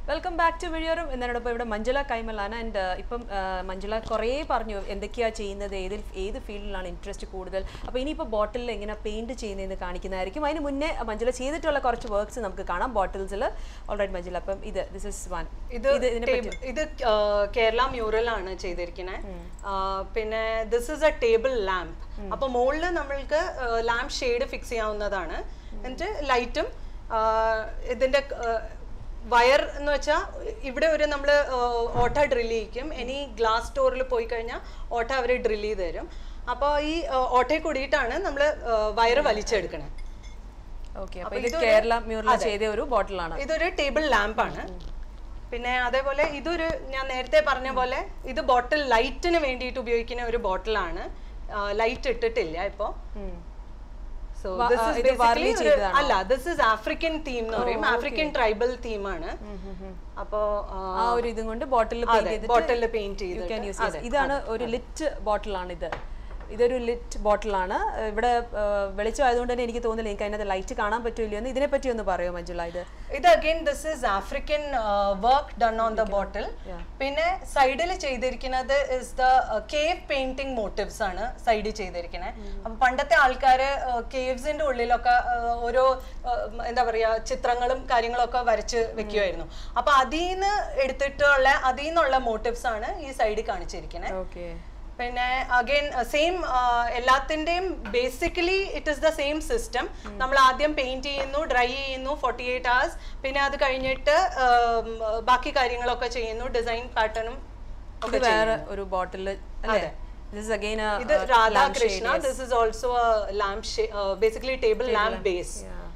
Welcome back to വീഡിയോറും എന്നോടൊപ്പം ഇവിടെ Manjula കൈമലാണ് and ഇപ്പം ആ, മഞ്ജുള കുറേ പറഞ്ഞു എന്തൊക്കെയാണ് ചെയ്യുന്നത് ഏതിൽ ഏത് ഫീൽഡിലാണ് ഇൻട്രസ്റ്റ് കൂടുതൽ അപ്പോൾ ഇനിയിപ്പോൾ ബോട്ടിലിൽ എങ്ങനെ പെയിന്റ് ചെയ്യുന്നതെന്ന് കാണിക്കുന്നതായിരിക്കും അതിന് മുന്നേ മഞ്ജുള ചെയ്തിട്ടുള്ള കുറച്ച് വർക്ക്സ് നമുക്ക് കാണാം ബോട്ടിൽസിൽ ഓൾറൈറ്റ് മഞ്ജുള അപ്പം ഇത് ദിസ് ഇസ് വൺ ഇത് ഇതിനെ ടേബിൾ ഇത് ആ, കേരള മ്യൂറൽ ആണ് ചെയ്തിരിക്കുന്നത് പിന്നെ this is a table lamp അപ്പൊ മുകളിൽ നമ്മൾക്ക് ലാമ്പ് ഷെയ്ഡ് ഫിക്സ് ചെയ്യാവുന്നതാണ് എന്നിട്ട് ലൈറ്റും ഇതിന്റെ വയർ എന്ന് വെച്ചാൽ ഇവിടെ ഒരു നമ്മൾ ഓട്ട ഡ്രിൽ ചെയ്യിക്കും ഇനി ഗ്ലാസ് സ്റ്റോറിൽ പോയി കഴിഞ്ഞാൽ ഓട്ട അവർ ഡ്രിൽ ചെയ്ത് തരും അപ്പോൾ ഈ ഓട്ടയിൽ കൂടിയിട്ടാണ് നമ്മൾ വയർ വലിച്ചെടുക്കണേ ഓക്കെ അപ്പോൾ ഇത് കേരള മ്യൂറിൽ ചെയ്ത ഒരു ബോട്ടിലാണ് ഇതൊരു ടേബിൾ ലാമ്പാണ് പിന്നെ അതേപോലെ ഇതൊരു ഞാൻ നേരത്തെ പറഞ്ഞ പോലെ ഇത് ബോട്ടിൽ ലൈറ്റിന് വേണ്ടിയിട്ട് ഉപയോഗിക്കുന്ന ഒരു ബോട്ടിലാണ് ലൈറ്റ് ഇട്ടിട്ടില്ല ഇപ്പോ സോ ദിസ് ഇസ് ബേസിക്കലി അല്ല ദിസ് ഇസ് ആഫ്രിക്കൻ തീം എന്ന് പറയും ആഫ്രിക്കൻ ട്രൈബൽ തീമാണ് അപ്പോ ആ ഒരു ഇതും കൊണ്ട് ബോട്ടിൽ ബോട്ടിൽ പെയിന്റ് യു ചെയ്ത് ക്യാൻ യൂസ് ഇതാണ് ഒരു ലിറ്റ് ബോട്ടിലാണ് ഇത് ഇതൊരു ലിറ്റ് ബോട്ടിലാണ് ഇവിടെ ആ, വെളിച്ചമായതുകൊണ്ട് തന്നെ എനിക്ക് തോന്നുന്നില്ല എനിക്ക് അതിനകത്ത് ലൈറ്റ് കാണാൻ പറ്റൂല്ലോ എന്ന് ഇതിനെപ്പറ്റി ഒന്ന് പറയോ മഞ്ജുള ഇത് ഇത് again this is African work done on the bottle പിന്നെ സൈഡിൽ ചെയ്തിരിക്കുന്നത് is the cave painting motifs ആണ് സൈഡിൽ ചെയ്തിരിക്കുന്നത് അപ്പൊ പണ്ടത്തെ ആൾക്കാര് കേവ്സിന്റെ ഉള്ളിലൊക്കെ uh, ഓരോ uh, എന്താ പറയാ ചിത്രങ്ങളും കാര്യങ്ങളൊക്കെ വരച്ച് വെക്കുമായിരുന്നു അപ്പൊ അതിൽ നിന്ന് എടുത്തിട്ടുള്ള അതിൽ നിന്നുള്ള മോട്ടീവ്സ് ആണ് ഈ സൈഡിൽ കാണിച്ചിരിക്കുന്നത് ഓക്കെ പിന്നെ അഗൈൻ സെയിം എല്ലാത്തിൻ്റെയും basically it is the same system നമ്മൾ ആദ്യം പെയിന്റ് ചെയ്യുന്നു ഡ്രൈ ചെയ്യുന്നു ഫോർട്ടി എയ്റ്റ് hours പിന്നെ അത് കഴിഞ്ഞിട്ട് ഉം, ബാക്കി കാര്യങ്ങളൊക്കെ ചെയ്യുന്നു ഡിസൈൻ പാറ്റേണും ഇത് വേറെ ഒരു ബോട്ടിൽ അല്ലേ ദിസ് അഗൈൻ ഇത് Radhakrishna this is also lamp basically table lamp base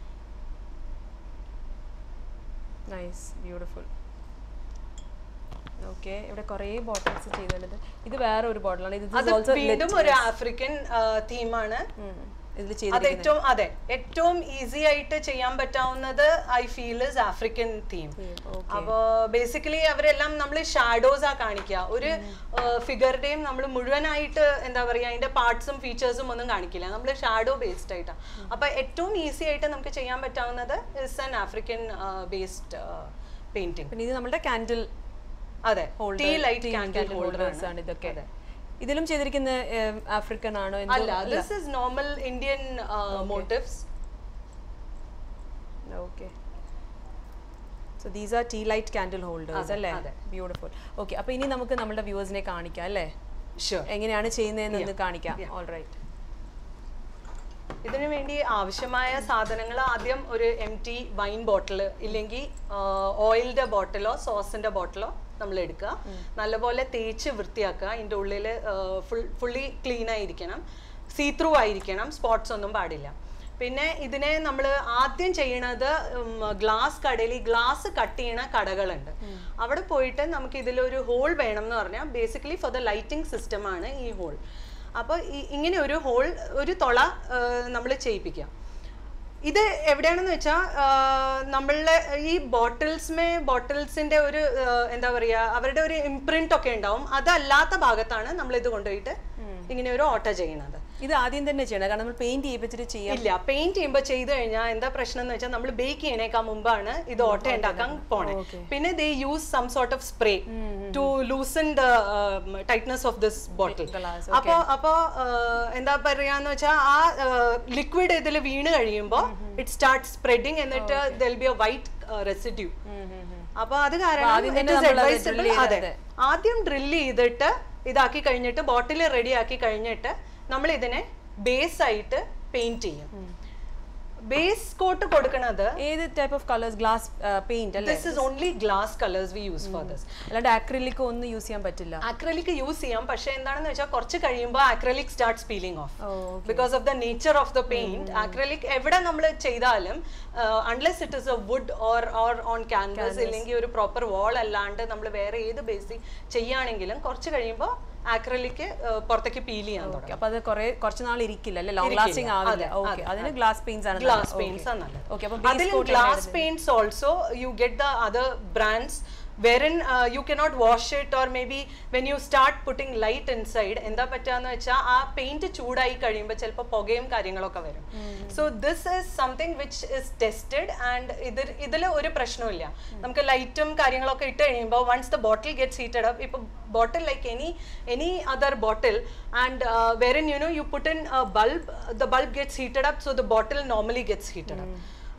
nice beautiful okay ഇവിടെ കുറേ ബോട്ടിൽസ് ചെയ്തിട്ടുണ്ട് ഇത് വേറെ ഒരു ബോട്ടിലാണ് ഇത് അത് വീണ്ടും ഒരു ആഫ്രിക്കൻ തീമാണ് ഇതിൽ ചെയ്ത് അത് ഏറ്റവും അതെ ഏറ്റവും ഈസി ആയിട്ട് ചെയ്യാൻ പറ്റാവുന്നത് I feel is African theme അപ്പോ ബേസിക്കലി അവരെല്ലാം നമ്മൾ ഷാഡോസ് ആ കാണിക്കുക ഒരു ഫിഗറുടെയും നമ്മൾ മുഴുവനായിട്ട് എന്താ പറയാ അതിന്റെ പാർട്സും ഫീച്ചേഴ്സും ഒന്നും കാണിക്കില്ല നമ്മൾ ഷാഡോ ബേസ്ഡ് ആയിട്ടാണ് അപ്പൊ ഏറ്റവും ഈസി ആയിട്ട് നമുക്ക് ചെയ്യാൻ പറ്റാവുന്നത് is an African based painting പിന്നെ ഇത് നമ്മുടെ കാൻഡിൽ അതെ ടീ ലൈറ്റ് കാൻഡിൽ ഹോൾഡേഴ്സ് ആണ് ഇതൊക്കെ ഇതിലും ചെയ്തിരിക്കുന്ന ആഫ്രിക്കൻ ആണോ എന്തോ? അല്ല this is normal Indian motifs okay so these are tea light candle holders അല്ലേ ബ്യൂട്ടിഫുൾ ഓക്കെ അപ്പോൾ ഇനി നമുക്ക് നമ്മുടെ വ്യൂവേഴ്സിനെ കാണിക്കാം അല്ലേ ഷുവർ എങ്ങനെയാണ് ചെയ്യുന്നതെന്ന് ഒന്ന് കാണിക്കാം ഓൾ റൈറ്റ് ഇതിനു വേണ്ടി ആവശ്യമായ സാധനങ്ങൾ ആദ്യം ഒരു എം ടി വൈൻ ബോട്ടിൽ ഇല്ലെങ്കിൽ ഓയിലിന്റെ ബോട്ടിലോ സോസിന്റെ ബോട്ടിലോ നമ്മൾ എടുക്കുക നല്ലപോലെ തേച്ച് വൃത്തിയാക്കുക അതിൻ്റെ ഉള്ളിൽ ഫുൾ ഫുള്ളി ക്ലീൻ ആയിരിക്കണം സീ ത്രൂ ആയിരിക്കണം സ്പോട്ട്സ് ഒന്നും പാടില്ല പിന്നെ ഇതിനെ നമ്മൾ ആദ്യം ചെയ്യണത് ഗ്ലാസ് കടയിൽ ഈ ഗ്ലാസ് കട്ട് ചെയ്യണ കടകളുണ്ട് അവിടെ പോയിട്ട് നമുക്ക് ഇതിലൊരു ഹോൾ വേണം എന്ന് പറഞ്ഞാൽ ബേസിക്കലി ഫോർ ദ ലൈറ്റിംഗ് സിസ്റ്റമാണ് ഈ ഹോൾ അപ്പോൾ ഇങ്ങനെ ഒരു ഹോൾ ഒരു തുള നമ്മൾ ചെയ്യിപ്പിക്കുക ഇത് എവിടെയാണെന്ന് വെച്ചാൽ നമ്മളുടെ ഈ ബോട്ടിൽസ്മേ ബോട്ടിൽസിന്റെ ഒരു ആ, എന്താ പറയാ അവരുടെ ഒരു ഇംപ്രിന്റ് ഒക്കെ ഉണ്ടാവും അതല്ലാത്ത ഭാഗത്താണ് നമ്മൾ ഇത് കൊണ്ടുപോയിട്ട് ഇങ്ങനെ ഒരു ഓട്ട ചെയ്യുന്നത് ഇത് ആദ്യം തന്നെ ചെയ്യണം കാരണം നമ്മൾ പെയിന്റ് ചെയ്യിപ്പിച്ചിട്ട് ചെയ്യാം ഇല്ല പെയിന്റ് ചെയ്യുമ്പോൾ ചെയ്തു കഴിഞ്ഞാൽ എന്താ പ്രശ്നം എന്ന് വെച്ചാൽ നമ്മൾ ബേക്ക് ചെയ്യണേക്കാൾ മുമ്പാണ് ഇത് ഓട്ട ഉണ്ടാക്കാൻ പോണേ പിന്നെ they use some sort of spray to loosen the tightness of this bottle Glass, അപ്പോ അപ്പോ എന്താ പറയാന്ന് വെച്ചാൽ ആ ലിക്വിഡ് ഇതിൽ വീണ് കഴിയുമ്പോൾ ഇറ്റ് സ്റ്റാർട്ട് സ്പ്രെഡിങ് എന്നിട്ട് there'll be a white residue അപ്പൊ അത് കാരണം ആദ്യം it തന്നെ is നമ്മളത് advisable- drill അതെ ചെയ്യണത്. ആദ്യം ഡ്രില്ല് ചെയ്തിട്ട് ഇതാക്കി കഴിഞ്ഞിട്ട് ബോട്ടിൽ റെഡി ആക്കി കഴിഞ്ഞിട്ട് നമ്മൾ ഇതിനെ ബേസ് ആയിട്ട് പെയിന്റ് ചെയ്യും ബേസ് കോട്ട് കൊടുക്കുന്നത് ഏത് type of colours glass paint അല്ലേ this is only glass colours we use for this അല്ലാണ്ട് ആക്രിലിക് ഒന്നും യൂസ് ചെയ്യാൻ പറ്റില്ല ആക്രലിക് യൂസ് ചെയ്യാം പക്ഷെ എന്താണെന്ന് വെച്ചാൽ കുറച്ച് കഴിയുമ്പോൾ acrylic start peeling off oh because of the nature of the paint acrylic എവിടെ നമ്മൾ ചെയ്താലും unless it is a wood or or on canvas ഇല്ലെങ്കിൽ ഒരു പ്രോപ്പർ വാൾ അല്ലാണ്ട് നമ്മൾ വേറെ ഏത് ബേസിൽ ചെയ്യുകയാണെങ്കിലും കുറച്ച് കഴിയുമ്പോൾ ആക്രലിക്ക് പുറത്തേക്ക് പീൽ ചെയ്യാൻ തുടങ്ങും അപ്പൊ അത് കുറെ കുറച്ച് നാൾ ഇരിക്കില്ല അല്ലേ ലോങ് ലാസ്റ്റിംഗ് ആവില്ല ഓക്കെ അതിന് ഗ്ലാസ് പെയിന്റ്സ് ആണ് ഗ്ലാസ് പെയിന്റ്സ് ആണ് നല്ലത് ഓക്കെ അപ്പൊ അതിലും glass paints also you get the other brands wherein you cannot wash it or maybe when you start putting light inside എന്താ പറ്റുകയെന്ന് വെച്ചാൽ ആ പെയിന്റ് ചൂടായി കഴിയുമ്പോൾ ചിലപ്പോൾ പുകയും കാര്യങ്ങളൊക്കെ വരും so this is something which is tested and ഇതിൽ ഇതിൽ ഒരു പ്രശ്നമില്ല നമുക്ക് ലൈറ്റും കാര്യങ്ങളൊക്കെ ഇട്ട് കഴിയുമ്പോൾ once the bottle gets heated up ഇപ്പോൾ bottle like any any other bottle and uh, wherein you know you put in a bulb the bulb gets heated up so the bottle normally gets heated up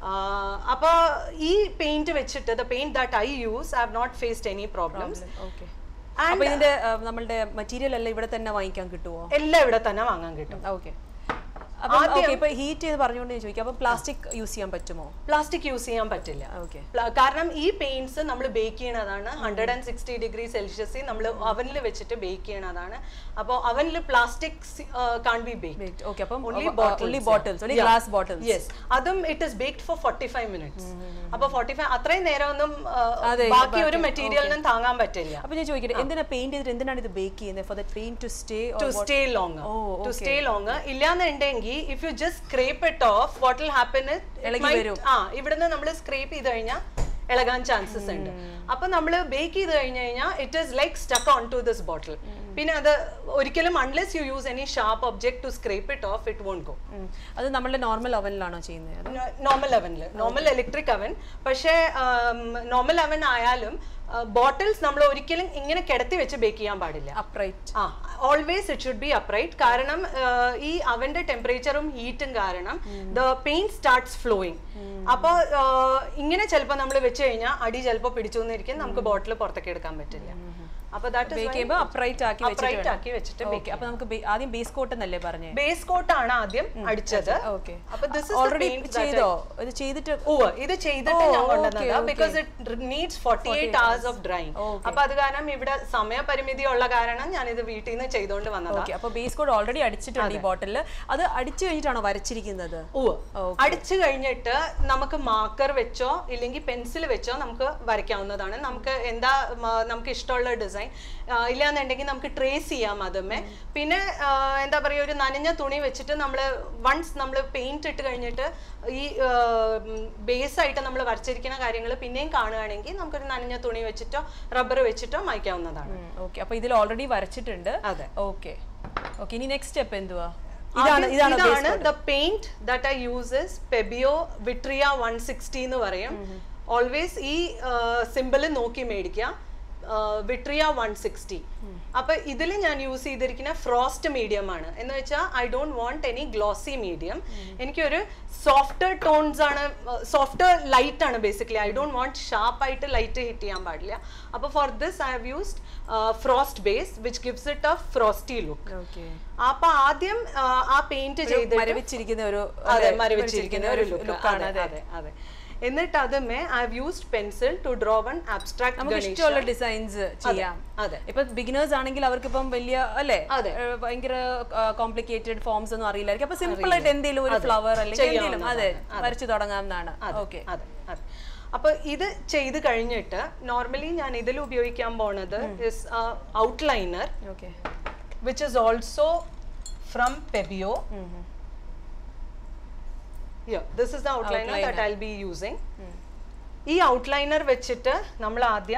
അപ്പോൾ ഈ paint വെച്ചിട്ട് the paint that I use I have not faced any problems okay അപ്പൊ ഇതിന്റെ ആ, നമ്മളുടെ material എല്ലാം ഇവിടെ തന്നെ വാങ്ങിക്കാൻ കിട്ടുമോ എല്ലാം ഇവിടെ തന്നെ വാങ്ങാൻ കിട്ടും ഓക്കെ അപ്പം ഓക്കെ ഇപ്പൊ ഹീറ്റ് ചെയ്ത് പറഞ്ഞുകൊണ്ട് ഞാൻ ചോദിക്കാം അപ്പൊ പ്ലാസ്റ്റിക് യൂസ് ചെയ്യാൻ പറ്റുമോ പ്ലാസ്റ്റിക് യൂസ് ചെയ്യാൻ പറ്റില്ല ഓക്കെ പ്ല- കാരണം ഈ പെയിന്റ്സ് നമ്മൾ ബേക്ക് ചെയ്യണതാണ് ഹൺഡ്രഡ് ആൻഡ് സിക്സ്റ്റി ഡിഗ്രി സെൽഷ്യസിൽ നമ്മൾ അവനിൽ വെച്ചിട്ട് ബേക്ക് ചെയ്യണതാണ് അപ്പോൾ അവനിൽ plastic can't be bake okay അപ്പം only uh, bottles. only bottles only Yeah. glass bottles yes അതും it is baked for forty five minutes അപ്പൊ ഫോർട്ടി ഫൈവ് അത്രയും നേരമൊന്നും ആ, അതെ, ബാക്കി ഒരു മെറ്റീരിയലിനും താങ്ങാൻ പറ്റില്ല അപ്പൊ ഞാൻ ചോദിക്കട്ടെ എന്തിനാ പെയിന്റ് ചെയ്തിട്ട് എന്തിനാണ് ഇത് ബേക്ക് ചെയ്യുന്നത് for the paint to stay to stay long Oh, to stay long ഇല്ലാന്നുണ്ടെങ്കിൽ if you just scrape it off what will happen ഇളകി വരും. ആ ഇവിടുന്ന് നമ്മൾ സ്ക്രേപ്പ് ചെയ്ത് കഴിഞ്ഞാൽ ഇളകാൻ ചാൻസസ് ഉണ്ട് അപ്പൊ നമ്മൾ ബേക്ക് ചെയ്ത് കഴിഞ്ഞ് കഴിഞ്ഞാൽ it is like stuck on to this bottle പിന്നെ അത് ഒരിക്കലും unless you use any sharp object to scrape it off it won't go അത് നമ്മളുടെ നോർമൽ അവനിലാണോ ചെയ്യുന്നത് നോർമൽ അവനിൽ നോർമൽ ഇലക്ട്രിക് അവൻ പക്ഷേ നോർമൽ അവൻ ആയാലും ബോട്ടിൽസ് നമ്മൾ ഒരിക്കലും ഇങ്ങനെ കിടത്തി വെച്ച് ബേക്ക് ചെയ്യാൻ പാടില്ല upright ah always it should be upright കാരണം ആഹ്, ഈ അവന്റെ ടെമ്പറേച്ചറും ഹീറ്റും കാരണം ദ പെയിന്റ് സ്റ്റാർട്ട്സ് ഫ്ലോയിങ് അപ്പോൾ ഇങ്ങനെ ചിലപ്പോൾ നമ്മൾ വെച്ച് കഴിഞ്ഞാൽ അടി ചിലപ്പോൾ പിടിച്ചു എന്നിരിക്കും നമുക്ക് ബോട്ടിൽ പുറത്തേക്ക് എടുക്കാൻ പറ്റില്ല അപ്പൊ ദാറ്റ് ബേക്ക് ചെയ്യുമ്പോൾ അപ്രൈറ്റ് ആക്കി വെച്ചിട്ട് അപ്രൈറ്റ് ആക്കി വെച്ചിട്ട് ഓക്കെ അപ്പൊ നമുക്ക് ബേ- ആദ്യം ബേസ് കോട്ട് എന്നല്ലേ പറഞ്ഞേ ബേസ് കോട്ട് ആണ് ആദ്യം അടിച്ചത് ഓക്കെ അപ്പൊ ദിസ് ഓൾറെഡി ചെയ്തോ ഇത് ചെയ്തിട്ട് ഓ ഇത് ചെയ്തിട്ട് ഓ, ഞാൻ okay, കൊണ്ടുവന്നതാ okay. Because it needs forty eight hours of drying Okay. അപ്പൊ അത് കാരണം ഇവിടെ സമയപരിമിതി ഉള്ള കാരണം ഞാൻ ഇത് വീട്ടിൽ നിന്ന് ചെയ്തുകൊണ്ട് വന്നതാ ഓക്കെ അപ്പൊ ബേസ് കോഡ് ഓൾറെഡി അടിച്ചിട്ടുണ്ട് ഈ ബോട്ടിൽ അത് അടിച്ചു കഴിഞ്ഞിട്ടാണോ വരച്ചിരിക്കുന്നത് ഓ അടിച്ചു കഴിഞ്ഞിട്ട് നമുക്ക് മാർക്കർ വെച്ചോ ഇല്ലെങ്കിൽ പെൻസിൽ വെച്ചോ നമുക്ക് വരയ്ക്കാവുന്നതാണ് നമുക്ക് എന്താ മ, നമുക്ക് ഇഷ്ടമുള്ള ഡിസൈൻ ഇല്ലാന്നുണ്ടെങ്കിൽ നമുക്ക് ട്രേസ് ചെയ്യാം അതുമേ പിന്നെ ആ, എന്താ പറയുക ഒരു നനഞ്ഞ തുണി വെച്ചിട്ട് നമ്മൾ വൺസ് നമ്മൾ പെയിന്റ് ഇട്ട് കഴിഞ്ഞിട്ട് ഈ ബേസ് ആയിട്ട് നമ്മൾ വരച്ചിരിക്കുന്ന കാര്യങ്ങൾ പിന്നെയും കാണുകയാണെങ്കിൽ നമുക്കൊരു നനഞ്ഞ തുണി വെച്ചിട്ടോ റബ്ബർ വെച്ചിട്ടോ മായ്ക്കാവുന്നതാണ് ഓക്കെ അപ്പൊ ഇതിൽ ഓൾറെഡി വരച്ചിട്ടുണ്ട് അതെ ഓക്കെ ഓക്കെ ഇനി നെക്സ്റ്റ് സ്റ്റെപ്പ് എന്തുവാ ഇതാണ് ഇതാണ് ഇതാണ് the paint that I uses Pebeo Vitrea one sixty എന്ന് പറയും ഓൾവേസ് ഈ സിമ്പിൾ നോക്കി മേടിക്കുക വിട്രിയ വൺ സിക്സ്റ്റി അപ്പൊ ഇതിൽ ഞാൻ യൂസ് ചെയ്തിരിക്കുന്ന ഫ്രോസ്റ്റ് മീഡിയം ആണ് എന്ന് വെച്ചാൽ I don't want any glossy medium എനിക്കൊരു സോഫ്റ്റ് ടോൺസ് ആണ് സോഫ്റ്റ് ലൈറ്റ് ആണ് ബേസിക്കലി ഐ ഡോണ്ട് വാണ്ട് ഷാർപ്പായിട്ട് ലൈറ്റ് ഹിറ്റ് ചെയ്യാൻ പാടില്ല അപ്പോൾ for this I have used frost base which gives it a frosty look okay അപ്പൊ ആദ്യം ആ, ആ പെയിന്റ് ചെയ്തിട്ട് മരവിച്ചിരിക്കുന്ന ഒരു അതെ അതെ, മരവിച്ചിരിക്കുന്ന ഒരു look ലുക്കാണ് ആണ് അതെ അതെ എന്നിട്ട് അതുമേ I have used pencil to draw one abstract നമുക്ക് ഇഷ്ടമുള്ള ഡിസൈൻസ് ചെയ്യാം അതെ ഇപ്പൊ ബിഗിനേഴ്സ് ആണെങ്കിൽ അവർക്ക് ഇപ്പം വലിയ അല്ലേ അതെ. ഏഹ് ഭയങ്കര കോംപ്ലിക്കേറ്റഡ് ഫോംസ് ഒന്നും അറിയില്ലായിരിക്കും അപ്പൊ സിമ്പിൾ ആയിട്ട് എന്തെങ്കിലും ഒരു ഫ്ലവർ അല്ലെങ്കിൽ എന്തെങ്കിലും അതെ വരച്ചു തുടങ്ങാവുന്നതാണ് ഓക്കെ അതെ അതെ അപ്പൊ ഇത് ചെയ്ത് കഴിഞ്ഞിട്ട് നോർമലി ഞാൻ ഇതിൽ ഉപയോഗിക്കാൻ പോണത് is outliner okay which is also from Pebio. Yeah, this is the outliner, that I'll be using. ഈ ഔട്ട്ലൈനർ വെച്ചിട്ട് നമ്മൾ ആദ്യം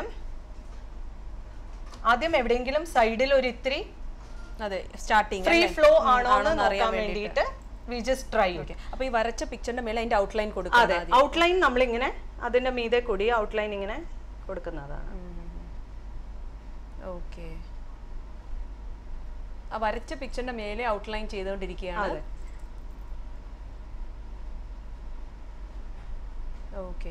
ആദ്യം എവിടെയെങ്കിലും സൈഡിൽ ഒരു ഇത്തിരി അതെ സ്റ്റാർട്ടിങ് ഫ്രീ ഫ്ലോ ആണോ എന്ന് നോക്കാൻ വേണ്ടിയിട്ട് വി ജസ്റ്റ് ട്രൈ ഓക്കെ അപ്പൊ ഈ വരച്ച പിക്ചറിന്റെ മേലെ അതിന്റെ ഔട്ട്ലൈൻ കൊടുക്കുക അതെ ഔട്ട്ലൈൻ നമ്മളിങ്ങനെ അതിന്റെ മീതെ കൂടി ഔട്ട്ലൈൻ ഇങ്ങനെ കൊടുക്കുന്നതാണ് ഓക്കെ ആ വരച്ച പിക്ചറിന്റെ മേലെ ഔട്ട്ലൈൻ ചെയ്തുകൊണ്ടിരിക്കുകയാണ് അതെ ഓക്കെ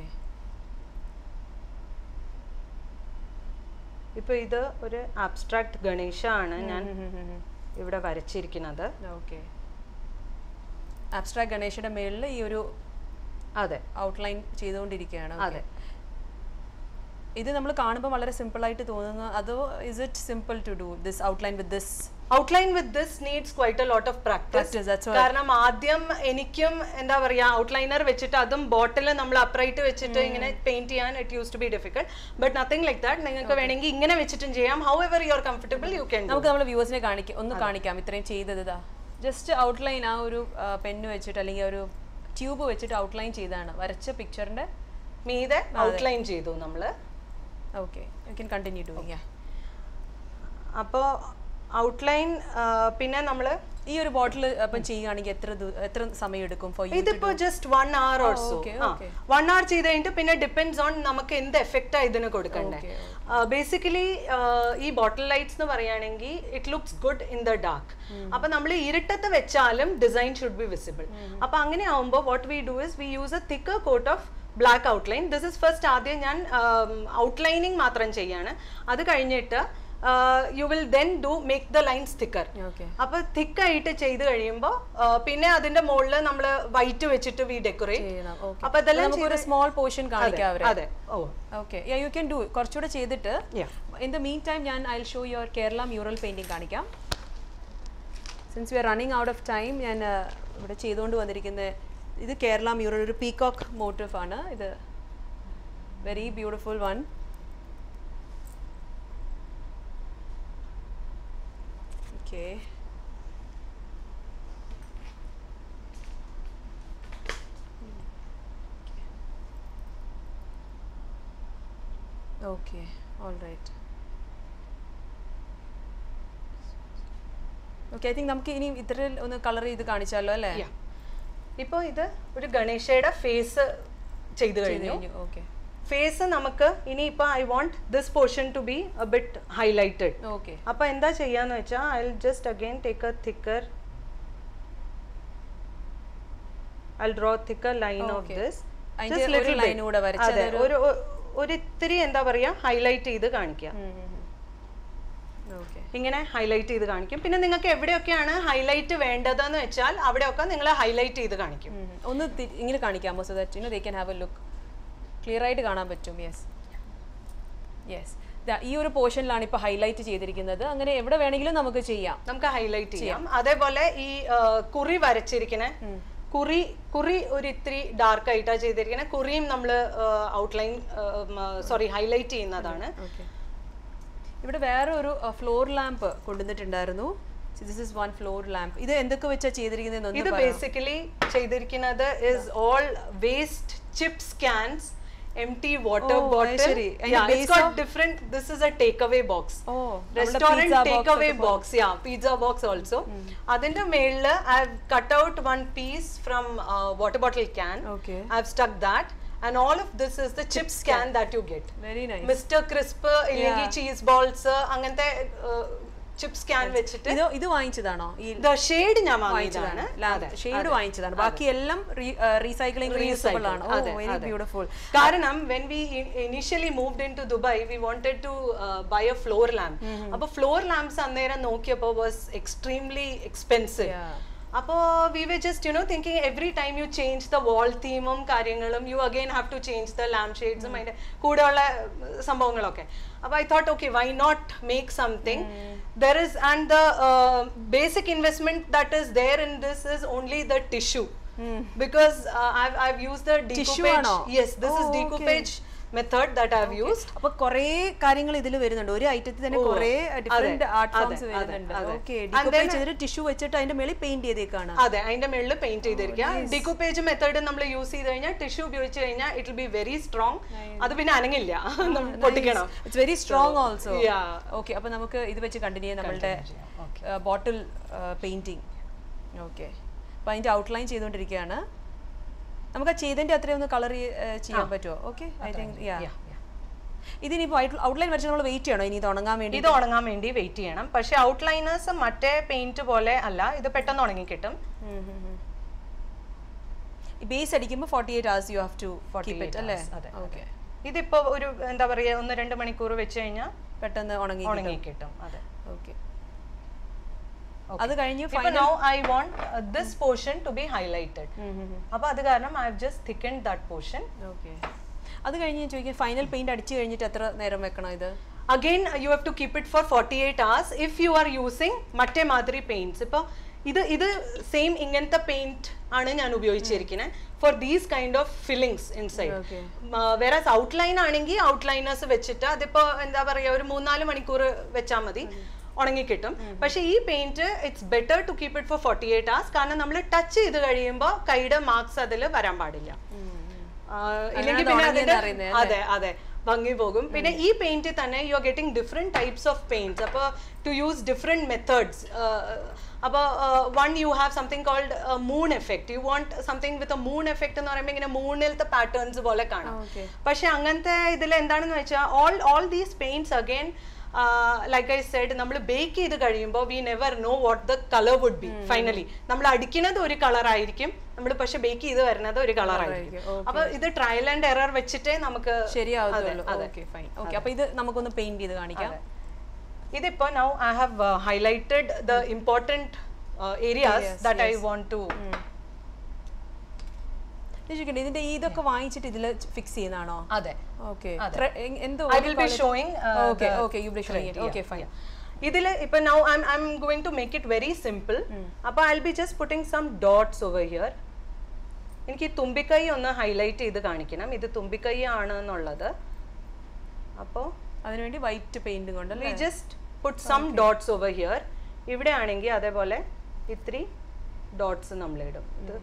ഇപ്പൊ ഇത് ഒരു ആബ്സ്ട്രാക്ട് ഗണേശ ആണ് ഞാൻ ഇവിടെ വരച്ചിരിക്കുന്നത് ഓക്കെ ആബ്സ്ട്രാക്ട് ഗണേശയുടെ മേളിൽ ഈ ഒരു അതെ ഔട്ട്ലൈൻ ചെയ്തുകൊണ്ടിരിക്കുകയാണ് അതെ. Okay. ഇത് നമ്മൾ കാണുമ്പോൾ വളരെ സിമ്പിൾ ആയിട്ട് തോന്നുന്നു അതോ is it simple to do this outline with this outline with this needs quite a lot of practice Practice, that's why- കാരണം ആദ്യം എനിക്കും എന്താ പറയാ ഔട്ട്ലൈനർ വെച്ചിട്ട് അതും ബോട്ടിൽ നമ്മൾ അപ്രൈറ്റ് വെച്ചിട്ട് ഇങ്ങനെ പെയിന്റ് ചെയ്യാൻ it use to be difficult but nothing like that നിങ്ങൾക്ക് വേണമെങ്കിൽ ഇങ്ങനെ വെച്ചിട്ടും ചെയ്യാം however you are comfortable you can നമുക്ക് നമ്മൾ വ്യൂവേഴ്സിനെ കാണിക്കാം ഒന്ന് കാണിക്കാം ഇത്രയും ചെയ്തത് ഇതാ ജസ്റ്റ് ഔട്ട്ലൈൻ ആ ഒരു പെന്ന് വെച്ചിട്ട് അല്ലെങ്കിൽ ഒരു ട്യൂബ് വെച്ചിട്ട് ഔട്ട്ലൈൻ ചെയ്താണ് വരച്ച പിക്ചറിന്റെ മീതെ ഔട്ട്ലൈൻ ചെയ്തു നമ്മള് okay you can continue doing ya അപ്പോൾ ഔട്ട്ലൈൻ പിന്നെ നമ്മൾ ഈ ഒരു ബോട്ടിൽ അപ്പം ചെയ്യുകയാണെങ്കിൽ എത്ര ദൂ- എത്ര സമയം എടുക്കും ഫോർ യു ഇതിപ്പോ just one hour also okay, okay. One hour ചെയ്ത് കഴിഞ്ഞിട്ട് പിന്നെ ഡിപ്പെൻഡ്സ് ഓൺ നമുക്ക് എന്ത് എഫക്റ്റാ ഇതിന് കൊടുക്കണ്ടേ ബേസിക്കലി ഈ ബോട്ടിൽ ലൈറ്റ്സ് എന്ന് പറയുകയാണെങ്കിൽ it looks good in the dark അപ്പൊ നമ്മൾ ഇരുട്ടത്ത് വെച്ചാലും ഡിസൈൻ ഷുഡ് ബി വിസിബിൾ അപ്പൊ അങ്ങനെ ആവുമ്പോൾ what we do is we use a thicker coat of black outline this is first ആദ്യം ഞാൻ ഔട്ട്ലൈനിങ് മാത്രം ചെയ്യാണ് അത് കഴിഞ്ഞിട്ട് you will then do make the lines thicker okay അപ്പൊ thick ആയിട്ട് ചെയ്ത് കഴിയുമ്പോൾ പിന്നെ അതിന്റെ മുകളിൽ നമ്മൾ വൈറ്റ് വെച്ചിട്ട് വി ഡെക്കറേറ്റ് ചെയ്യണം ഓക്കെ അപ്പൊ ഇതെല്ലാം നമുക്കൊരു സ്മോൾ പോർഷൻ കാണിക്കാം അവരെ അതെ oh okay ya you can do കുറച്ചുകൂടെ ചെയ്തിട്ട് Yeah. In the meantime ഞാൻ I show your Kerala mural painting കാണിക്കാം since we are running out of time ഞാൻ uh, ഇവിടെ ചെയ്തുകൊണ്ട് വന്നിരിക്കുന്ന ഇത് കേരള മ്യൂറൽ ഒരു പീകോക്ക് മോട്ടീവ് ആണ് ഇത് very beautiful one okay okay all right okay I think നമുക്ക് ഇനി ഇത്ര ഒന്ന് കളർ ചെയ്ത് കാണിച്ചാലോ അല്ലേ Yeah. ഇപ്പൊ ഇത് ഒരു ഗണേശയുടെ ഫേസ് ചെയ്ത് കഴിഞ്ഞു ഓക്കെ ഫേസ് നമുക്ക് ഇനി ഇപ്പൊ I want this portion to be a bit highlighted okay അപ്പൊ എന്താ ചെയ്യാന്ന് വെച്ചാൽ I just again take a thicker I draw thicker line of Okay. This അതിന്റെ ഒരു line കൂടെ വരച്ച് അതെ ഒരു ഒ- ഒരു ഇത്തിരി എന്താ പറയാ ഹൈലൈറ്റ് ചെയ്ത് കാണിക്കാം ഓക്കെ ഇങ്ങനെ ഹൈലൈറ്റ് ചെയ്ത് കാണിക്കും പിന്നെ നിങ്ങൾക്ക് എവിടെയൊക്കെയാണ് ഹൈലൈറ്റ് വേണ്ടതെന്ന് വെച്ചാൽ അവിടെയൊക്കെ നിങ്ങൾ ഹൈലൈറ്റ് ചെയ്ത് കാണിക്കും ഒന്ന് തി- ഇങ്ങനെ കാണിക്കാമോ so that you they can have a look clear ആയിട്ട് കാണാൻ പറ്റും യെസ് യെസ് ഈ ഒരു പോർഷനിലാണ് ഇപ്പോൾ ഹൈലൈറ്റ് ചെയ്തിരിക്കുന്നത് അങ്ങനെ എവിടെ വേണമെങ്കിലും നമുക്ക് ചെയ്യാം നമുക്ക് ഹൈലൈറ്റ് ചെയ്യാം അതേപോലെ ഈ ആ, കുറി വരച്ചിരിക്കണ കുറി കുറി ഒരു ഇത്തിരി ഡാർക്ക് ആയിട്ടാണ് ചെയ്തിരിക്കുന്നത് കുറിയും നമ്മൾ ഔട്ട്ലൈൻ സോറി ഹൈലൈറ്റ് ചെയ്യുന്നതാണ് ഓക്കെ ഇവിടെ വേറെ ഒരു ഫ്ലോർ ലാമ്പ് കൊണ്ടുവന്നിട്ടുണ്ടായിരുന്നു this is one floor lamp ഇത് എന്തൊക്കെ വെച്ചാ ചെയ്തിരിക്കുന്നത് ഇത് ബേസിക്കലി ചെയ്തിരിക്കുന്നത് is all waste chips cans empty water Oh, bottle ശരി. അതിന്റെ base different this is a takeaway box oh restaurant takeaway box ya pizza box also അതിന്റെ മേളില് I have cut out one piece from water bottle can okay I have stuck that and all of this is the chips can that you get very nice Mister Crisp ഇല്ലെങ്കിൽ cheese balls അങ്ങനത്തെ chips can വെച്ചിട്ട് ഇത് ഇത് വാങ്ങിച്ചതാണോ ഈ the shade ഞാൻ വാങ്ങിയതാണ് shade വാങ്ങിച്ചതാണ് ബാക്കി എല്ലാം റീസൈക്ലിംഗ് റീയൂസബിൾ ആണ് ഓ വെരി ബ്യൂട്ടിഫുൾ കാരണം when we initially moved in to Dubai we wanted to buy a floor lamp അപ്പൊ ഫ്ലോർ ലാംപ്സ് അന്നേരം നോക്കിയപ്പോ വാസ് എക്സ്ട്രീംലി എക്സ്പെൻസീവ് അപ്പോൾ we we just you know thinking every time you change the wall തീമും കാര്യങ്ങളും you again have to change the lamp ഷെയ്ഡ്സും അതിന്റെ കൂടെയുള്ള uh, സംഭവങ്ങളൊക്കെ അപ്പോൾ I thought okay why not make something there is and the basic investment that is there in this is only the tissue because uh, I've, I've used the decoupage. ആണോ? Yes, this is Oh, okay. decoupage method that I've used. അപ്പൊ കുറേ കാര്യങ്ങൾ ഇതിൽ വരുന്നുണ്ട് ഒരു ഐറ്റത്തിൽ തന്നെ കുറേ different art അതെ, ഫോംസ് അതെ, വരുന്നുണ്ട് അതെ. ഓക്കെ And then- ചെയ്തിട്ട് ടിഷ്യൂ വെച്ചിട്ട് അതിന്റെ മേളിൽ പെയിന്റ് ചെയ്തേക്കാണ് അതെ അതിന്റെ മുകളിൽ പെയിന്റ് ചെയ്തിരിക്കുക ഡിക്കോപ്പേജ് മെത്തേഡ് നമ്മൾ യൂസ് ചെയ്ത് കഴിഞ്ഞാൽ ടിഷ്യൂ ഉപയോഗിച്ച് കഴിഞ്ഞാൽ it will be very strong അത് പിന്നെ അനങ്ങില്ല നമ്മൾ പൊട്ടിക്കണം it's very strong also yeah. Okay അപ്പൊ നമുക്ക് ഇത് വെച്ച് കണ്ടിന്യൂ ചെയ്യാം നമ്മളുടെ ബോട്ടിൽ പെയിന്റിങ് ഓക്കെ അപ്പൊ അതിന്റെ ഔട്ട്ലൈൻ ചെയ്തുകൊണ്ടിരിക്കുകയാണ് നമുക്ക് ആ ചെയ്തതിന്റെ അത്രയും ഒന്ന് കളർ ചെയ്യാൻ പറ്റുമോ okay I think yeah Yeah, yeah. ഇതിനിപ്പോ ഔട്ട്ലൈൻ വരച്ച് നമ്മൾ വെയിറ്റ് ചെയ്യണോ ഇനി ഇത് ഉണങ്ങാൻ വേണ്ടി ഇത് ഉണങ്ങാൻ വേണ്ടി വെയിറ്റ് ചെയ്യണം പക്ഷെ ഔട്ട്ലൈനേഴ്സ് മറ്റേ പെയിന്റ് പോലെ അല്ല ഇത് പെട്ടെന്ന് ഉണങ്ങി കിട്ടും ബേസ് അടിക്കുമ്പോൾ forty eight hours you have to keep 48 it അല്ലേ hours, അതെ, ഓക്കെ ഇതിപ്പോ ഒരു എന്താ പറയാ ഒന്ന് രണ്ട് മണിക്കൂർ വെച്ച് കഴിഞ്ഞാൽ പെട്ടെന്ന് ഉണങ്ങി ഉണങ്ങി കിട്ടും അതെ ഓക്കെ അത് കഴിഞ്ഞ് ഇപ്പൊ now I want this portion to be highlighted അപ്പൊ അത് കാരണം I have just thickened that portion okay അത് കഴിഞ്ഞ് ഞാൻ ചോദിക്കാം ഫൈനൽ പെയിന്റ് അടിച്ചു കഴിഞ്ഞിട്ട് എത്ര നേരം വെക്കണം ഇത് again you have to keep it for forty eight hours if you are using മറ്റേ മാതിരി പെയിന്റ്സ് ഇപ്പോൾ ഇത് ഇത് സെയിം ഇങ്ങനത്തെ പെയിന്റ് ആണ് ഞാൻ ഉപയോഗിച്ചിരിക്കുന്നത് for these kind of fillings inside Okay. വേറെ ഔട്ട്ലൈൻ ആണെങ്കിൽ ഔട്ട്ലൈനേഴ്സ് വെച്ചിട്ട് അതിപ്പോ എന്താ പറയാ ഒരു മൂന്നാല് മണിക്കൂർ വെച്ചാൽ മതി ഉണങ്ങി കിട്ടും പക്ഷെ ഈ paint it's better to keep it for forty eight hours കാരണം നമ്മൾ ടച്ച് ചെയ്ത് കഴിയുമ്പോൾ കൈയുടെ മാർക്സ് അതിൽ വരാൻ പാടില്ല ആ, ഇല്ലെങ്കിൽ പിന്നെ ഉണങ്ങിയെന്ന് അതിന്റെ അറിയുന്നത് അതെ അതെ ഭംഗി പോകും പിന്നെ ഈ പെയിന്റ് തന്നെ you are getting different types of paints അപ്പോൾ ടു യൂസ് ഡിഫറെന്റ് മെത്തേഡ്സ് അപ്പോൾ one you have something called moon effect you want something with moon effect എന്ന് പറയുമ്പോൾ ഇങ്ങനെ മൂണിലത്തെ പാറ്റേൺസ് പോലെ കാണാം Okay. പക്ഷെ അങ്ങനത്തെ ഇതിൽ എന്താണെന്ന് വെച്ചാൽ all all these paints again like I said നമ്മൾ ബേക്ക് ചെയ്ത് കഴിയുമ്പോൾ we never know what the colour would be finally നമ്മൾ അടിക്കുന്നത് ഒരു കളർ ആയിരിക്കും നമ്മൾ പക്ഷെ ബേക്ക് ചെയ്ത് വരുന്നത് ഒരു കളർ ആയിരിക്കും ആയിരിക്കും. അപ്പൊ ഇത് ട്രയൽ ആൻഡ് എറർ വെച്ചിട്ടേ നമുക്ക് ശരിയാവത്തുള്ളൂ അതെ, അതെ. ഓക്കെ ഫൈൻ ഓക്കെ അപ്പൊ ഇത് നമുക്കൊന്ന് പെയിന്റ് ചെയ്ത് കാണിക്കാം ഇതിപ്പോ now I have highlighted the important areas that I want to ചോദിക്കട്ടെ ഇതിന്റെ ഈ ഇതൊക്കെ വാങ്ങിച്ചിട്ട് ഇതിൽ ഫിക്സ് ചെയ്യുന്നതാണോ അതെ ഓക്കെ എന്തോ I will be showing okay okay you be showing it okay fine ഇതിൽ ഇപ്പൊ now I I am going to make it very simple അപ്പൊ I be just putting some dots over here എനിക്ക് ഈ തുമ്പിക്കൈ ഒന്ന് highlight ചെയ്ത് കാണിക്കണം ഇത് തുമ്പിക്കൈ ആണ് എന്നുള്ളത് അപ്പോൾ അതിനുവേണ്ടി വൈറ്റ് പെയിന്റ് കൊണ്ടല്ലേ we just put some dots over here ഇവിടെ ആണെങ്കിൽ അതേപോലെ ഇത്തിരി ഡോട്ട്സ് നമ്മൾ ഇടും ഇത്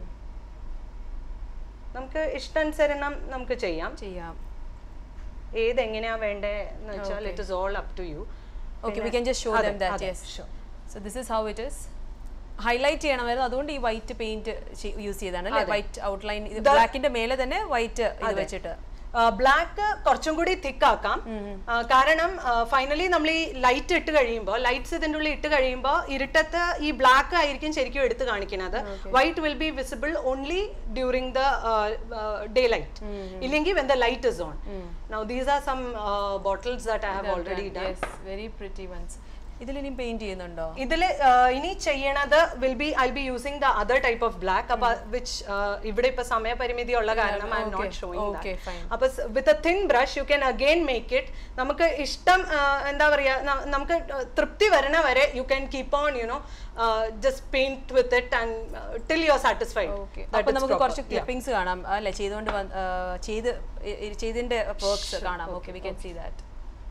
നമുക്ക് ഇഷ്ടാനുസരണം നമുക്ക് ചെയ്യാം ചെയ്യാം ഏത് എങ്ങനെയാ വേണ്ടേ എന്ന് വെച്ചാൽ it is all up to you okay we can just show them that yes so this is how it is highlight ചെയ്യണമായിരുന്നു അതുകൊണ്ട് ഈ വൈറ്റ് പെയിന്റ് യൂസ് ചെയ്താണ് അല്ലേ വൈറ്റ് ഔട്ട്ലൈൻ ബ്ലാക്കിന്റെ മേലെ തന്നെ വൈറ്റ് ഇത് വെച്ചിട്ട് ബ്ലാക്ക് കുറച്ചും കൂടി തിക്ക് ആക്കാം ആ, കാരണം ഫൈനലി നമ്മൾ ഈ ലൈറ്റ് ഇട്ട് കഴിയുമ്പോൾ ലൈറ്റ്സ് ഇതിൻ്റെ ഉള്ളിൽ ഇട്ട് കഴിയുമ്പോൾ ഇരുട്ടത്ത് ഈ ബ്ലാക്ക് ആയിരിക്കും ശരിക്കും എടുത്ത് കാണിക്കുന്നത് white will be visible only during the day light ഇല്ലെങ്കിൽ when the light is on now these are some bottles that I have already done yes very pretty ones ഇതിൽ ഇനി പെയിന്റ് ചെയ്യുന്നുണ്ടോ ഇതില് ആ, ഇനി ചെയ്യണത് will be I be using the other type of black അപ്പൊ which ഇവിടെ ഇപ്പൊ സമയപരിമിതി ഉള്ള കാരണം I am not Okay, showing fine. അപ്പൊ with a thin brush you can again make it നമുക്ക് ഇഷ്ടം ആ, എന്താ പറയാ ന- നമുക്ക് തൃപ്തി വരണ വരെ you can keep on you know just paint with it and till you are satisfied okay അപ്പൊ നമുക്ക് കുറച്ച് ക്ലിപ്പിംഗ്സ് കാണാം അല്ലെ ചെയ്തുകൊണ്ട് വന്ന്- ആ, ചെയ്ത് ഇ- ഇ- ചെയ്തിന്റെ വർക്ക്സ് കാണാം okay we can see that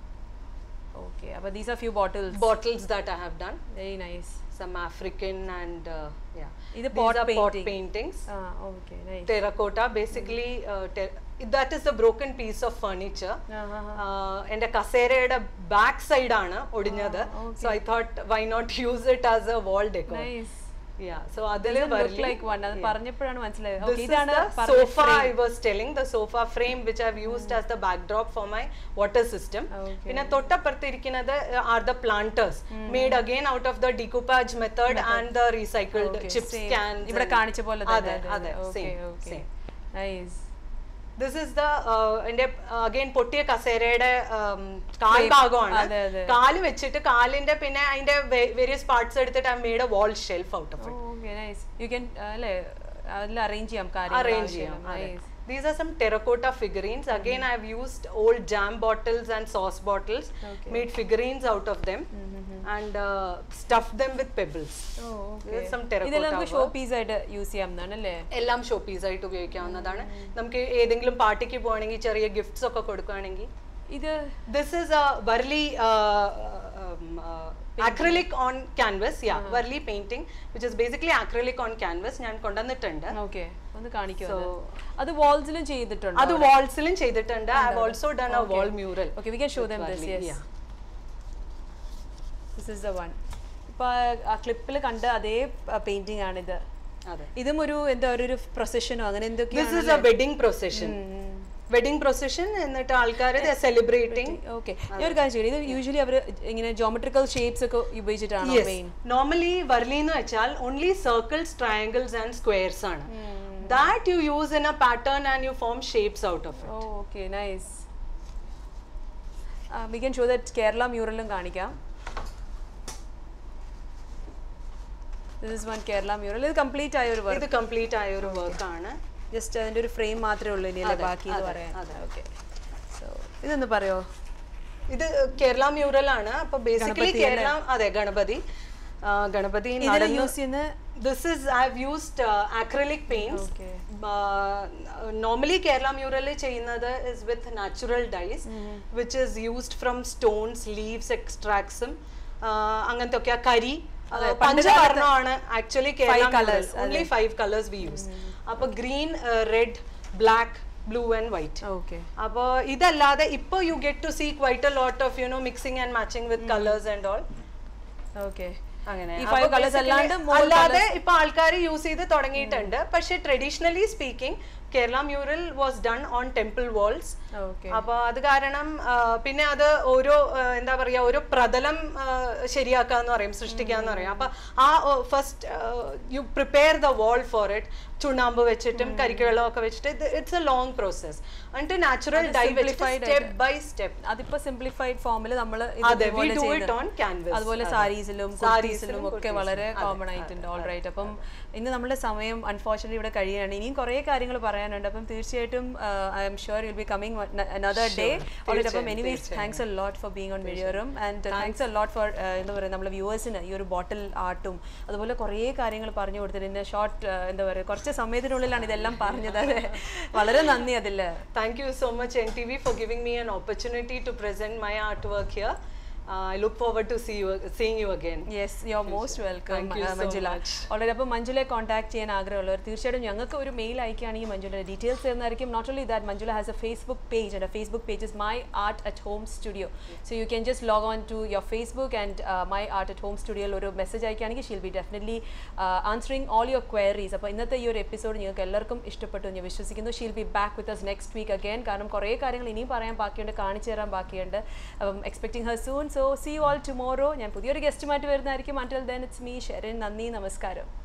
okay അപ്പൊ these are few bottles bottles that I have done very nice some African and ഇത് pot പോട്ട് painting. പെയിന്റിങ്സ് ആ okay nice terracotta basically uh, ter- that is a broken piece of furniture uh, എന്റെ കസേരയുടെ back side ആണ് ഒടിഞ്ഞത് so I thought why not use it as a wall decor nice so അതില് look like one അത് പറഞ്ഞപ്പോഴാണ് മനസ്സിലായത് This okay is ഇതാണ് the sofa I was telling, the sofa frame which I've used as the backdrop for my water system. Okay. പിന്നെ തൊട്ടപ്പുറത്ത് ഇരിക്കുന്നത് are the planters made again out of the decoupage method and the recycled Okay, chips same. cans. ഇവിടെ and- കാണിച്ച പോലെ അതെ അതെ same same. Nice this is the എന്റെ again പൊട്ടിയ കസേരയുടെ um, കാൽ ഭാഗമാണ് അതെ, അതെ. കാല് വെച്ചിട്ട് കാലിന്റെ പിന്നെ അതിന്റെ വേരിയസ് പാർട്സ് എടുത്തിട്ട് I made a wall shelf out of it okay nice you can അല്ലേ അതിൽ അറേഞ്ച് ചെയ്യാം കാര്യങ്ങൾ അറേഞ്ച് ചെയ്യാം nice These are some terracotta figurines. Again, I've used old jam bottles and sauce bottles, made figurines out of them, and uh, stuffed them with pebbles. This is some ഇതെല്ലാം terracotta നമുക്ക് show piece ആയിട്ട് use ചെയ്യാവുന്നതാണ് അല്ലേ എല്ലാം show piece ആയിട്ട് ഉപയോഗിക്കാവുന്നതാണ് നമുക്ക് ഏതെങ്കിലും പാർട്ടിക്ക് പോവാണെങ്കിൽ ചെറിയ ഗിഫ്റ്റ്സ് ഒക്കെ കൊടുക്കുകയാണെങ്കിൽ ഇത് this is a Warli acrylic on canvas yeah Warli painting which is basically acrylic on canvas ഞാൻ കൊണ്ടുവന്നിട്ടുണ്ട് ഓക്കെ ഒന്ന് കാണിക്കോ അത് വാൾസിലും ചെയ്തിട്ടുണ്ട് അത് വാൾസിലും ചെയ്തിട്ടുണ്ട് I have also done a wall mural okay we can show them this yes this is the one ഇപ്പൊ ആ ക്ലിപ്പിൽ കണ്ട അതേ പെയിന്റിംഗ് ആണിത് അതെ ഇതും ഒരു എന്താ ഒരു പ്രൊസഷനോ അങ്ങനെ ദിസ് എന്തൊക്കെയാണ് is a wedding procession wedding procession എന്നിട്ട് ആൾക്കാർ സെലിബ്രേറ്റിംഗ് ഓക്കെ ഞാൻ ഒരു കാര്യം ചെയ്യും ഇത് യൂഷ്വലി അവർ ഇങ്ങനെ ജോമെട്രിക്കൽ ഷേപ്സ് ഒക്കെ ഉപയോഗിച്ചിട്ടാണോ മെയിൻ നോർമലി വർലി എന്ന് വെച്ചാൽ only circles triangles and squares ആണ് that you use in a pattern and you form shapes out of oh okay nice we can show that Kerala മ്യൂറലും കാണിക്കാം this is one Kerala mural ഇത് complete ആയ ഒരു work ഇത് complete ആയ ഒരു work ആണ് ജസ്റ്റ് അതിന്റെ ഒരു ഫ്രെയിം മാത്രമേ ഉള്ളൂ ഇനിയല്ലേ ബാക്കി എന്ന് പറയാൻ ഓക്കെ സോ ഇതൊന്ന് പറയോ ഇത് കേരള മ്യൂറൽ ആണ് അപ്പൊ ബേസിക്കലി കേരള അതെ ഗണപതി ആ, ഗണപതി ഇതിൽ യൂസ് ചെയ്യുന്ന this is I have used acrylic paints Okay. Normally Kerala mural ചെയ്യുന്നത് is with natural dyes which is used from stones leaves എക്സ്ട്രാക്ട്സും അങ്ങനത്തെ ഒക്കെ ആ കരി പഞ്ചവർണ്ണമാണ് actually Kerala colours, only five colours we use അപ്പൊ green red black blue and white okay അപ്പോൾ ഇതല്ലാതെ ഇപ്പോൾ you get to see quite a lot of you know mixing and matching with colours and all okay അങ്ങനെ ഈ അപ്പൊ five colours basically അല്ലാണ്ട് more അല്ലാതെ ഇപ്പൊ ആൾക്കാർ യൂസ് ചെയ്ത് തുടങ്ങിയിട്ടുണ്ട് പക്ഷെ traditionally speaking Kerala mural was done on temple walls okay അപ്പൊ അത് കാരണം ആ, പിന്നെ അത് ഓരോ ആ, എന്താ പറയാ ഓരോ പ്രതലം ആ, ശരിയാക്കാന്ന് പറയും സൃഷ്ടിക്കാന്ന് പറയും അപ്പൊ ആ first you prepare the wall for it ചുണ്ണാമ്പ് വെച്ചിട്ടും കരിക്കുവെള്ളം ഒക്കെ വെച്ചിട്ട് ഇറ്റ്സ് എ ലോങ് പ്രോസസ് എന്നിട്ട് നാച്ചുറൽ ഡൈ വെച്ചിട്ട് സ്റ്റെപ്പ് ബൈ സ്റ്റെപ്പ് അതിപ്പോ സിംപ്ലിഫൈഡ് ഫോമിൽ നമ്മൾ അതെ we do it on canvas അതുപോലെ സാരീസിലും കുർത്തീസിലും ഒക്കെ വളരെ കോമൺ ആയിട്ടുണ്ട് ഓൾ റൈറ്റ് അപ്പം ഇന്ന് നമ്മുടെ സമയം അൺഫോർച്ചുനേറ്റ്ലി ഇവിടെ കഴിയാണ് ഇനിയും കുറേ കാര്യങ്ങൾ പറയാനുണ്ട് അപ്പം തീർച്ചയായിട്ടും I am sure you'll be coming another day already അപ്പം anyways thanks a lot for being on video room and thanks a lot for എന്താ പറയുക നമ്മുടെ വ്യൂവേഴ്സിന് ഈ ഒരു ബോട്ടിൽ ആർട്ടും അതുപോലെ കുറേ കാര്യങ്ങൾ പറഞ്ഞു കൊടുത്തതിന് ഷോർട്ട് എന്താ പറയുക കുറച്ച് സമയത്തിനുള്ളിലാണ് ഇതെല്ലാം പറഞ്ഞത് അതെ വളരെ നന്ദി അതിൽ Thank you so much, NTV, for giving me an opportunity to present my artwork here. Uh, I look forward to see you, seeing you again. Yes you are most welcome Thank you so Manjula much. Already അപ്പോൾ മഞ്ജുലയെ contact ചെയ്യാൻ ആഗ്രഹമുള്ളവർ തീർച്ചയായിട്ടും ഞങ്ങൾക്ക് ഒരു mail അയക്കുകയാണെങ്കിൽ മഞ്ജുലയുടെ details തരുന്നതായിരിക്കും not only that Manjula has a Facebook page and Facebook page is my art at home studio so you can just log on to your Facebook and my art at home സ്റ്റുഡിയോയിൽ ഒരു message അയക്കുകയാണെങ്കിൽ she'll be definitely answering all your queries അപ്പോൾ ഇന്നത്തെ ഈ ഒരു episode നിങ്ങൾക്ക് എല്ലാവർക്കും ഇഷ്ടപ്പെട്ടു എന്ന് ഞാൻ വിശ്വസിക്കുന്നു she'll be back with us next week again കാരണം കുറേ കാര്യങ്ങൾ ഇനിയും പറയാൻ ബാക്കിയുണ്ട് കാണിച്ചു തരാൻ ബാക്കിയുണ്ട് അപ്പം expecting her soon so see all tomorrow ഞാൻ പുതിയൊരു ഗസ്റ്റുമായിട്ട് വരുന്നതായിരിക്കും until then it's me Sherin നന്ദി നമസ്കാരം